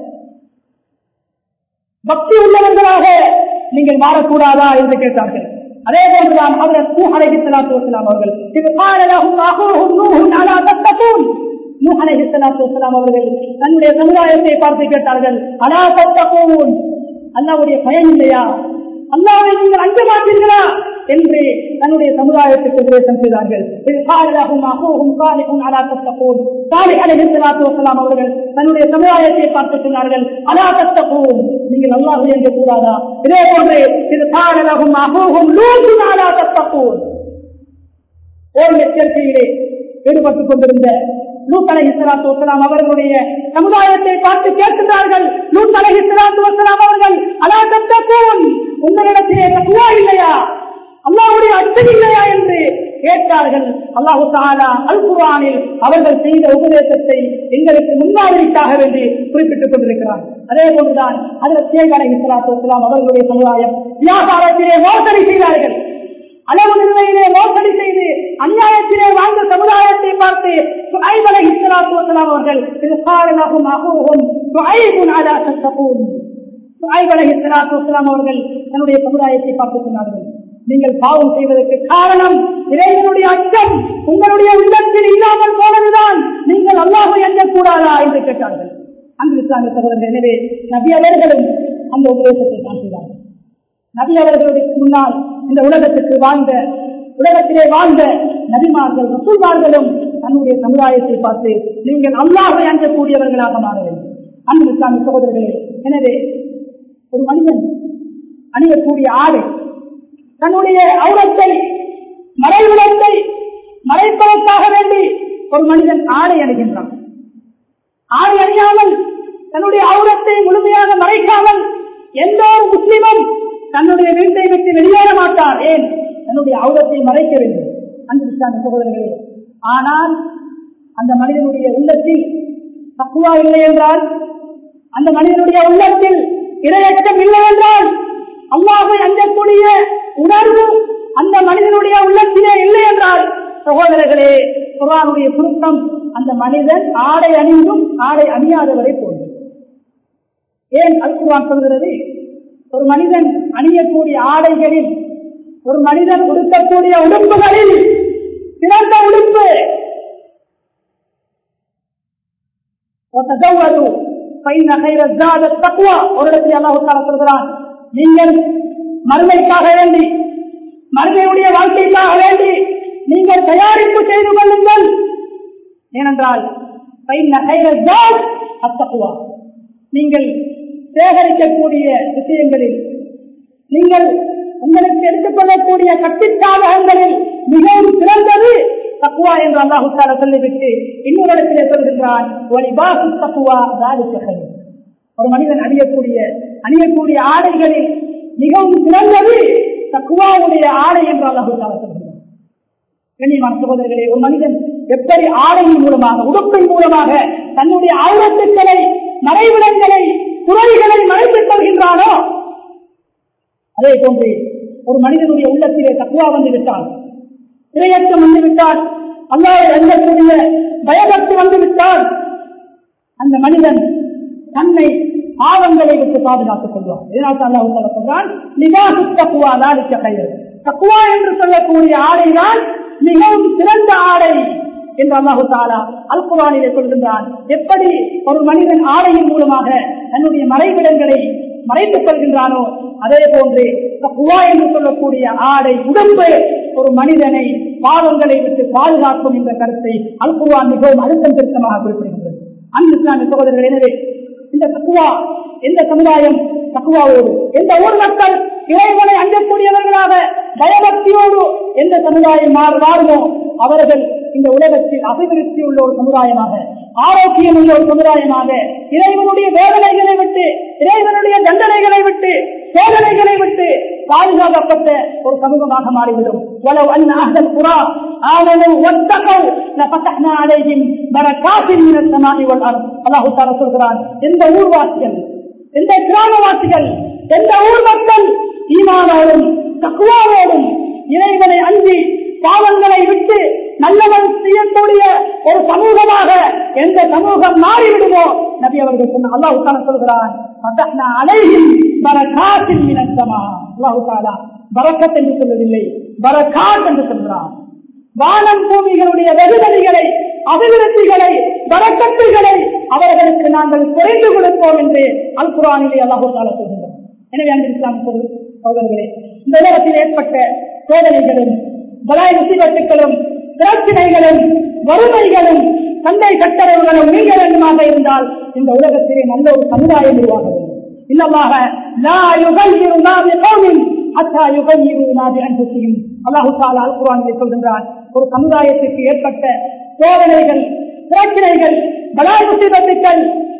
பக்தி உள்ளவர்களாக நீங்கள் மாறக்கூடாதா என்று கேட்டார்கள் அதே போன்றுதான் அவர் நூஹ் சலாத்து வசலாம் அவர்கள் இது காலலகும் அகூஹும் நூஹும் அலா தத்தகூன் நூஹ் அலைஹி ஸலாத்து வஸலாம் அவர்கள் தன்னுடைய சமுதாயத்தை பார்த்து கேட்டார்கள் அலா தத்தகூன் அல்லாஹ்வுடைய பயம் இல்லையா அல்லாஹ்வை நீங்கள் அஞ்ச மாட்டீர்களா என்று தன்னுடைய சமுதாயத்துக்கு உபதேசம் செய்தார்கள் இது காலலகும் அகூஹும் காலிஹும் அலா தத்தகூன் சாலிஹ் அலைஹி ஸலாத்து வஸலாம் அவர்கள் தன்னுடைய சமுதாயத்தை பார்த்து சொன்னார்கள் அலா தத்தகூன் நீங்கள் அல்லாஹ் என்று கூடாதா இதே போன்று இது காலலகும் அகூஹும் லூத்தும் அலா தத்தகூன் ஓர் எச்சரிக்கையிலே ஈடுபட்டுக் கொண்டிருந்த லூத் அலஹி சலாத்து வசலாம் அவர்களுடைய சமுதாயத்தை பார்த்து கேட்கின்றார்கள் லூத் அலஹி சலாத்து வசலாம் அவர்கள் அலா தத்தகூன் உங்களிடத்திலே தக்குவா இல்லையா அல்லாஹ்வுடைய அச்சம் இல்லையா என்று கேட்டார்கள் அல்லாஹு தாலா அல் குரானில் அவர்கள் செய்த உபதேசத்தை எங்களுக்கு முன்மாதிரிக்காக வேண்டி குறிப்பிட்டுக் கொண்டிருக்கிறார் அதே போன்றுதான் அதில் சேக் அலஹி சலாத்து வசலாம் அவர்களுடைய சமுதாயம் வியாபாரத்திலே மோசடி செய்தார்கள் அளவு நிலையிலே மோசடி செய்து அநியாயத்திலே வாழ்ந்த சமுதாயத்தை பார்த்து சுஐப் அலைஹி ஸலாத்து வஸலாம் அவர்கள் இது காரணமாகும் அகூஹும் சுஐபுன் அலா தத்தகூன் சுஐப் அலைஹி ஸலாத்து வஸலாம் அவர்கள் தன்னுடைய சமுதாயத்தை பார்த்து சொன்னார்கள் நீங்கள் பாவம் செய்வதற்கு காரணம் இறைவனுடைய அச்சம் உங்களுடைய உள்ளத்தில் இல்லாமல் போனதுதான் நீங்கள் அல்லாஹை அஞ்சக்கூடாதா என்று கேட்டார்கள் அங்கிருக்காங்க சகோதரர்கள் எனவே நபி அவர்களும் அந்த உபதேசத்தை தான் செய்தார்கள் நபி அவர்களுக்கு முன்னால் இந்த உலகத்துக்கு வாழ்ந்த உலகத்திலே வாழ்ந்த நபிமார்கள் ரசூல்மார்களும் தன்னுடைய சமுதாயத்தை பார்த்து நீங்கள் அல்லாஹை அஞ்சக்கூடியவர்களாக மாற வேண்டும் அன்பு இஸ்லாமிய சகோதரர்களே எனவே ஒரு மனிதன் அணியக்கூடிய ஆடை தன்னுடைய அவுரத்தை மறைவிடத்தை மறைப்பதற்காக வேண்டி ஒரு மனிதன் ஆடை அணிகின்றான் ஆடை அணியாமல் தன்னுடைய அவுரத்தை முழுமையாக மறைக்காமல் எந்த ஒரு முஸ்லிமும் தன்னுடைய வீட்டை விட்டு வெளியேற மாட்டார் ஏன் தன்னுடைய அவுரத்தை மறைக்க வேண்டும் அன்பு இஸ்லாமிய சகோதரர்களே ஆனால் அந்த மனிதனுடைய உள்ளத்தில் தக்குவா இல்லை என்றால் அந்த மனிதனுடைய உள்ளத்தில் இரையச்சம் இல்லை என்றால் அல்லாஹை அஞ்சக்கூடிய உணர்வு அந்த மனிதனுடைய உள்ளத்திலே இல்லை என்றால் சகோதரர்களே குரானுடைய சுருக்கம் அந்த மனிதன் ஆடை அணிந்தும் ஆடை அணியாதவரை போன்றது ஏன் அல்குவான் சொல்கிறது ஒரு மனிதன் அணியக்கூடிய ஆடைகளில் ஒரு மனிதன் உடுக்கக்கூடிய உடுப்புகளில் சிறந்த உடுப்பு وتزودوا فإن خير الزاد التقوى ஒரு இடத்தில் அல்லாஹ் தஆலா சொல்கிறான் நீங்கள் மறுமைக்காக வேண்டி மறுமையுடைய வாழ்க்கைக்காக வேண்டி நீங்கள் தயாரிப்பு செய்து கொள்ளுங்கள் ஏனென்றால் فإن خير الزاد التقوى நீங்கள் சேகரிக்கக்கூடிய விஷயங்களில் நீங்கள் உங்களுக்கு எடுத்துக்கொள்ளக்கூடிய கட்டிச்சாதகங்களில் மிகவும் சிறந்தது தக்குவா என்று அல்லாஹு தாலா சொல்லிவிட்டு இன்னொரு இடத்திலே சொல்கின்றான் ஒலிபாசு தக்குவா தாரிசகை ஒரு மனிதன் அணியக்கூடிய அணியக்கூடிய ஆடைகளில் மிகவும் சிறந்தது தக்குவாவுடைய ஆடை என்று அல்லாஹு தாலா சொல்கிறான் கண்ணியமான சகோதரர்களே ஒரு மனிதன் எப்படி ஆடையின் மூலமாக உடுப்பின் மூலமாக தன்னுடைய ஆயுதத்துக்களை மறைவிடங்களை குறைகளை மறைத்துக் கொள்கின்றானோ அதே போன்று ஒரு மனிதனுடைய உள்ளத்திலே தக்குவா வந்து விட்டால் இரையற்றம் வந்து விட்டால் அல்லாஹ் அஞ்சக்கூடிய பயபக்தி வந்து விட்டால் அந்த மனிதன் தன்னை பாவங்களை விட்டு பாதுகாத்துக் கொள்வார் இதனால் தான் அல்லாஹ் சொல்ல சொல்றான் நிகாசு தக்குவா தாலிக்க கயிறு தக்குவா என்று சொல்லக்கூடிய ஆடைதான் மிகவும் சிறந்த ஆடை என்று அல்லாஹு தாலா அல் குரானிலே சொல்கின்றான் எப்படி ஒரு மனிதன் ஆடையின் மூலமாக தன்னுடைய மறைவிடங்களை மறைத்துக் கொள்கின்றானோ அதே போன்று தக்குவா என்று சொல்லக்கூடிய ஆடை உடம்பு ஒரு மனிதனை பாவங்களை விட்டு பாதுகாக்கும் என்ற கருத்தை அல் குர்ஆன் மிகவும் அழுத்தம் திருத்தமாக குறிப்பிடுகின்றது அன்பு இஸ்லாமிய சகோதரர்கள் எனவே இந்த தக்குவா எந்த சமுதாயம் தக்குவாவோடு எந்த ஊர் மக்கள் இறைவனை அஞ்சக்கூடியவர்களாக பயபக்தியோடு எந்த சமுதாயம் மாறு வாழுமோ அவர்கள் இந்த உலகத்தில் அபிவிருத்தி உள்ள ஒரு சமுதாயமாக ஆரோக்கியம் உள்ள ஒரு சமுதாயமாக இறைவனுடைய வேதனைகளை விட்டு இறைவனுடைய தண்டனைகளை விட்டு சோதனைகளை விட்டு பாதுகாக்கப்பட்ட ஒரு சமூகமாக மாறிவிடும் ولو أن أهل القرى آمنوا واتقوا لفتحنا عليهم بركات من السماء والأرض الله تعالى சொல்கிறான் எந்த ஊர்வாசிகள் எந்த கிராமவாசிகள் எந்த ஊர் மக்கள் ஈமானோடும் தக்குவாவோடும் இறைவனை அஞ்சி பாவங்களை விட்டு நல்லவன் செய்யக்கூடிய ஒரு சமூகமாக எந்த சமூகம் மாறிவிடுமோ நபி அவர்கள் சொன்ன அல்லாஹ் தாலா சொல்கிறான் ஃபதஹ்னா அலைஹிம் பரகாத்தின் மினஸ்ஸமா அல்லாஹ் தாலா பரக்கத் என்று சொல்லவில்லை பரகாத் என்று சொல்கிறான் வானம் பூமிகளுடைய வெகுமதிகளை அபிவிருத்திகளை வரக்கட்டுகளை அவர்களுக்கு நாங்கள் குறைந்து கொடுப்போம் என்று அல் குரானிலே அல்லாஹு தாலா சொல்கின்றோம் எனவே அன்பு இஸ்லாம் சகோதரர்களே இந்த உலகத்தில் ஏற்பட்ட சோதனைகளும் பலாய் முசிபத்துக்களும் பிரச்சனைகளும் வறுமைகளும் சண்டை சட்டரவுகளும் நீங்க வேண்டுமாக இருந்தால் இந்த உலகத்திலே நல்ல ஒரு சமுதாயம் உருவாக வேண்டும் இன்னமாக லா யுகையிரு நாதி கௌமின் அத்தா யுகையிரு நாதி அன்புசியும் அல்லாஹு தாலா அல் குர்ஆனிலே சொல்கின்றான் ஒரு சமுதாயத்திற்கு ஏற்பட்ட சோதனைகள் பிரச்சனைகள் பலாய் முசிபத்துக்கள்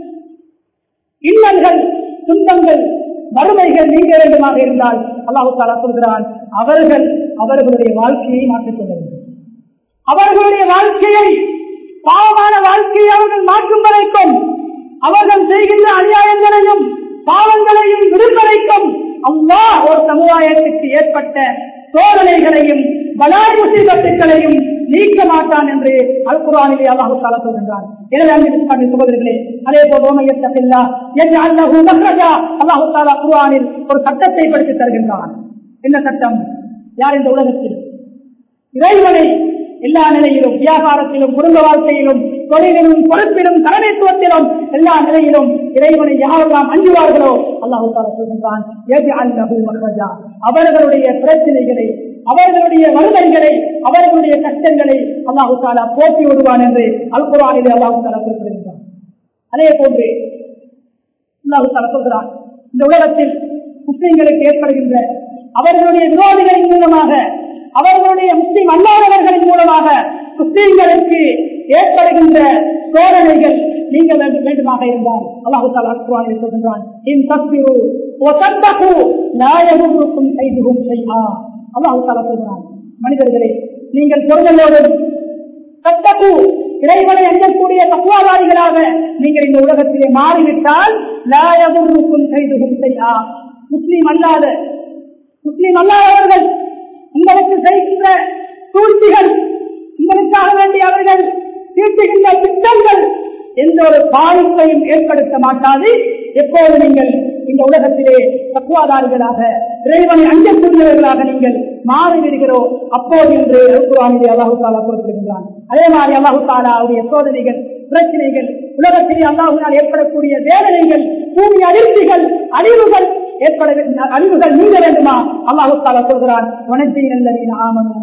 இன்னல்கள் துன்பங்கள் வறுமைகள் நீங்க வேண்டுமாக இருந்தால் அல்லாஹு தாலா சொல்கிறான் அவர்கள் அவர்களுடைய வாழ்க்கையை மாற்றிக்கொள்ள வேண்டும் அவர்களுடைய வாழ்க்கையை பாவமான வாழ்க்கையை அவர்கள் மாற்றும் வரைக்கும் அவர்கள் செய்கின்ற அநியாயங்களையும் பாவங்களையும் விடுவரைக்கும் அம்மா ஒரு சமுதாயத்துக்கு ஏற்பட்ட சோதனைகளையும் பலாய் முசீபத்துக்களையும் நீக்க மாட்டான் என்று அல் குரானிலே அல்லாஹு தாலா சொல்கின்றான் எனவே அன்பு இஸ்லாமிய சகோதரர்களே அதே போல் ரோமையத்தல்லா என்று அல்லாஹு மஹ்ரஜா அல்லாஹு தாலா குரானில் ஒரு சட்டத்தை படித்து தருகின்றான் என்ன சட்டம் யார் இந்த உலகத்தில் இறைவனை எல்லா நிலையிலும் வியாபாரத்திலும் குடும்ப வாழ்க்கையிலும் தொழிலிலும் பொறுப்பிலும் தலைமைத்துவத்திலும் எல்லா நிலையிலும் இறைவனை யாரெல்லாம் அஞ்சுவார்களோ அல்லாஹு தாலா சொல்கின்றான் யஜ்அல் மஹ்ரஜா. அவர்களுடைய பிரச்சனைகளை அவர்களுடைய வறுமைகளை அவர்களுடைய கஷ்டங்களை அல்லாஹு தாலா போக்கி விடுவான் என்று அல் குரானிலே அல்லாஹு தாலா குறிப்பிடுகின்றான் அதே போன்று அல்லாஹு தாலா சொல்கிறான் இந்த உலகத்தில் முஸ்லிம்களுக்கு ஏற்படுகின்ற அவர்களுடைய விரோதிகளின் மூலமாக அவர்களுடைய முஸ்லிம் அல்லாதவர்களின் மூலமாக முஸ்லிம்களுக்கு ஏற்படுகின்ற சோதனைகள் நீங்க வேண்டும் வேண்டுமாக இருந்தால் அல்லாஹு தாலா குர்ஆனில் சொல்கின்றான் இன் தஸ்பிரு வதத்தகு லா யதுருக்கும் கைதுஹும் ஷைஆ அல்லாஹு தாலா சொல்கிறான் மனிதர்களே நீங்கள் பொருளோடும் தத்தகு இறைவனை அஞ்சக்கூடிய தக்குவாதாரிகளாக நீங்கள் இந்த உலகத்திலே மாறிவிட்டால் லா யதுருக்கும் கைதுஹும் ஷைஆ முஸ்லிம் அல்லாத முஸ்லிம் அல்லாதவர்கள் உங்களுக்கு செய்கின்ற சூழ்ச்சிகள் உங்களுக்காக வேண்டி அவர்கள் தீட்டுகின்ற திட்டங்கள் எந்த ஒரு பாதிப்பையும் ஏற்படுத்த மாட்டாது எப்போது நீங்கள் இந்த உலகத்திலே தக்குவாதாரிகளாக இறைவனை அஞ்சக்கூடியவர்களாக நீங்கள் மாறிவிடுகிறோ அப்போது என்று அல்குரானிலே அல்லாஹு தாலா குறிப்பிடுகின்றான் அதே மாதிரி அல்லாஹு தாலா அவருடைய சோதனைகள் பிரச்சனைகள் உலகத்திலே அல்லாஹுனால் ஏற்படக்கூடிய வேதனைகள் பூமி அதிர்ச்சிகள் அழிவுகள் ஏற்பட வே- அழிவுகள் நீங்க வேண்டுமா அல்லாஹு தாலா சொல்கிறான் வனத்தை நல்லதின் ஆமனும்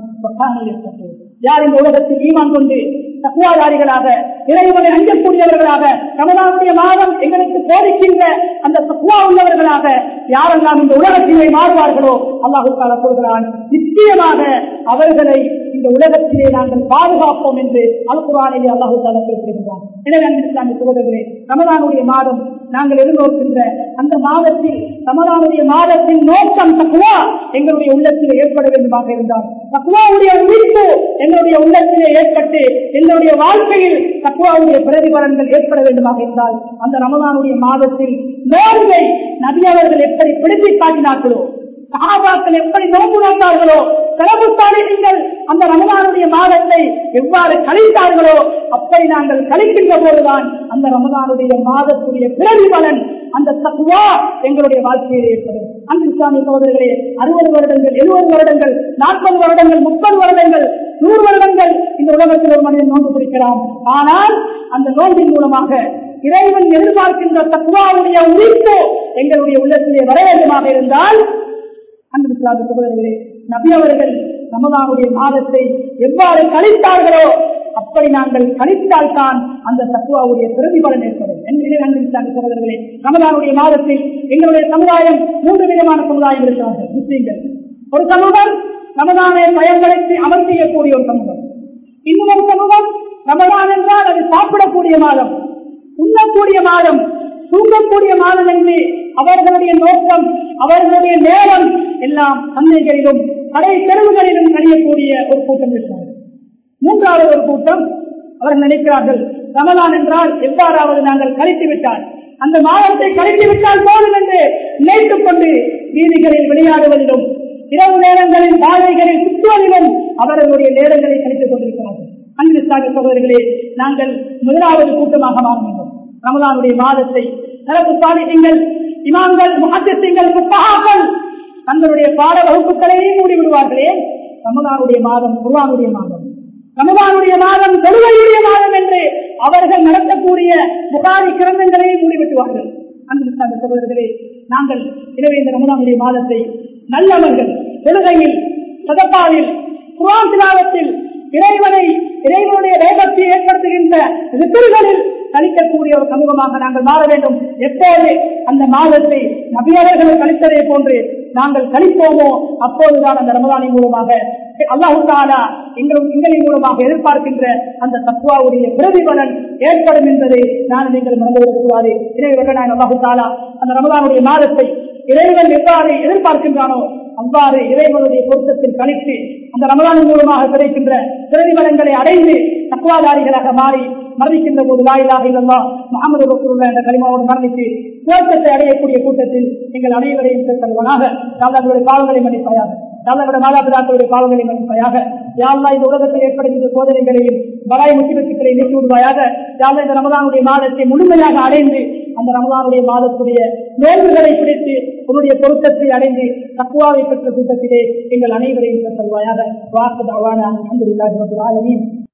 யார் இந்த உலகத்தில் ஈமான் கொண்டு தக்குவாதாரிகளாக இறைவனை அஞ்சக்கூடியவர்களாக ரமலானுடைய மாதம் எங்களுக்கு போதிக்கின்ற அந்த தக்குவா உள்ளவர்களாக யாரெல்லாம் இந்த உலகத்திலே மாறுவார்களோ அல்லாஹு தாலா சொல்கிறான் நிச்சயமாக அவர்களை இந்த உலகத்திலே நாங்கள் பாதுகாப்போம் என்று அல்குரானிலே அல்லாஹு தாலா குறிப்பிடுகிறான் எனவே அன்பு இஸ்லாமிய சகோதரர்களே ரமலானுடைய மாதம் நாங்கள் எதிர்நோக்கின்ற அந்த மாதத்தில் ரமலானுடைய மாதத்தின் நோக்கம் தக்குவா எங்களுடைய உள்ளத்தில் ஏற்பட வேண்டுமாக இருந்தால் தக்குவாவுடைய மீட்பு எங்களுடைய உள்ளத்திலே ஏற்பட்டு எங்களுடைய வாழ்க்கையில் தக்குவாவுடைய பிரதிபலன்கள் ஏற்பட வேண்டுமாக இருந்தால் அந்த ரமலானுடைய மாதத்தில் நோன்பை நபி அவர்கள் எப்படி பிடித்து காட்டினார்களோ சகாபாக்கள் எப்படி நோன்பு நோந்தார்களோ சிறப்புத்தானே நீங்கள் அந்த ரமதானுடைய மாதத்தை எவ்வாறு கழித்தார்களோ அப்படி நாங்கள் கழிக்கின்ற போதுதான் அந்த ரமதானுடைய மாதத்துடைய பிரதிபலன் அந்த தக்குவா எங்களுடைய வாழ்க்கையில் ஏற்படும் அன்பு இஸ்லாமிய சகோதரர்களே அறுபது வருடங்கள் எழுபது வருடங்கள் நாற்பது வருடங்கள் முப்பது வருடங்கள் நூறு வருடங்கள் இந்த உலகத்தில் ஒரு மனிதன் நோன்பு பிடிக்கலாம் ஆனால் அந்த நோன்பின் மூலமாக இறைவன் எதிர்பார்க்கின்ற தக்குவாவுடைய உரிப்பு எங்களுடைய உள்ளத்திலே வர வேண்டுமாக இருந்தால் அன்பு இஸ்லாமிய சகோதரர்களே நபி அவர்கள் ரமதானுடைய மாதத்தை எவ்வாறு கழித்தார்களோ அப்படி நாங்கள் கழித்தால் தான் அந்த தத்துவாவுடைய பிரதிபலன் ஏற்படும் எனவே அன்பு இஸ்லாமிய சகோதரர்களே ரமதானுடைய மாதத்தில் எங்களுடைய சமுதாயம் மூன்று விதமான சமுதாயம் இருக்கிறார்கள் முஸ்லீம்கள் ஒரு சமூகம் ரமதானை பயன்படுத்தி அமல் செய்யக்கூடிய ஒரு சமூகம் இன்னும் ஒரு சமூகம் ரமதான் என்றால் அது சாப்பிடக்கூடிய மாதம் உண்ணக்கூடிய மாதம் தூங்கக்கூடிய மாதம் என்று அவர்களுடைய நோக்கம் அவர்களுடைய நேரம் எல்லாம் சந்தைகளிலும் கடை தெருவுகளிலும் கழியக்கூடிய ஒரு கூட்டம் இருக்கிறார்கள் மூன்றாவது ஒரு கூட்டம் அவர்கள் நினைக்கிறார்கள் ரமலான் என்றால் எவ்வாறாவது நாங்கள் கழித்து விட்டால் அந்த மாதத்தை கழித்து விட்டால் போதும் என்று நினைத்துக் கொண்டு வீதிகளில் விளையாடுவதிலும் இரவு நேரங்களில் பாதைகளில் சுற்றுவதிலும் அவர்களுடைய நேரங்களை கழித்துக் கொண்டிருக்கிறார்கள் அன்பு இஸ்லாமிய சகோதரர்களே நாங்கள் முதலாவது கூட்டமாக மாற வேண்டும் ரமலானுடைய மாதத்தை சிறப்பு சாதிகள் இமாம்கள் முகத்திங்கள் புத்தகாக்கள் தங்களுடைய பாட வகுப்புகளையே மூடிவிடுவார்களே ரமலானுடைய மாதம் குர்ஆனுடைய மாதம் ரமலானுடைய மாதம் தொழுகையுடைய மாதம் என்று அவர்கள் நடத்தக்கூடிய புகாரி கிரந்தங்களையே மூடிவிட்டுவார்கள் அன்பு இஸ்லாமிய சகோதரர்களே நாங்கள் எனவே இந்த ரமலானுடைய மாதத்தை நல்லவர்கள் தொழுகையில் சதப்பாவில் குரான் திலாவத்தில் இறைவனை இறைவனுடைய வேகத்தை ஏற்படுத்துகின்ற ரிப்பர்களில் கழிக்கக்கூடிய ஒரு சமூகமாக நாங்கள் மாற வேண்டும் எப்போது அந்த மாதத்தை நபியவர்களை கழித்ததை போன்று நாங்கள் கழிப்போமோ அப்போதுதான் அந்த ரமதானின் மூலமாக அல்லாஹு தாலா எங்களும் எங்களின் மூலமாக எதிர்பார்க்கின்ற அந்த தத்துவாவுடைய பிரதிபலன் ஏற்படும் என்பதை நான் நீங்கள் மறந்துவிடக்கூடாது எனவே நான் அல்லாஹு தாலா அந்த ரமதானுடைய மாதத்தை இறைவன் எவ்வாறு எதிர்பார்க்கின்றானோ அவ்வாறு இறைவனுடைய பொருத்தத்தில் கழித்து அந்த ரமலானின் மூலமாக கிடைக்கின்ற பிரதிபலன்களை அடைந்து தக்குவாதாரிகளாக மாறி மரணிக்கின்ற போது வாயிலாக இல்லல்லா முகமது ரசூலுல்லாஹ் என்ற கலிமாவோடு மரணித்து துவக்கத்தை அடையக்கூடிய கூட்டத்தில் எங்கள் அனைவரையும் சேர்த்தல்வனாக தாங்களுடைய பாவங்களை மன்னிப்பாயாக தாங்களுடைய மாதாபிதாக்களுடைய பாவங்களை மன்னிப்பாயாக யாழ்லா இந்த உலகத்தில் ஏற்படுகின்ற சோதனைகளையும் பலாய் முக்கியத்துக்களை நீக்கி விடுவாயாக யாழ்லா இந்த ரமதானுடைய மாதத்தை முழுமையாக அடைந்து அந்த ரமதானுடைய மாதத்துடைய நோன்புகளை பிடித்து உன்னுடைய பொருத்தத்தை அடைந்து தக்குவாவை பெற்ற கூட்டத்திலே எங்கள் அனைவரையும் செல்வாயாக வாக்கு தாவான அலமதுல்லாஹி ரபில் ஆலமீன்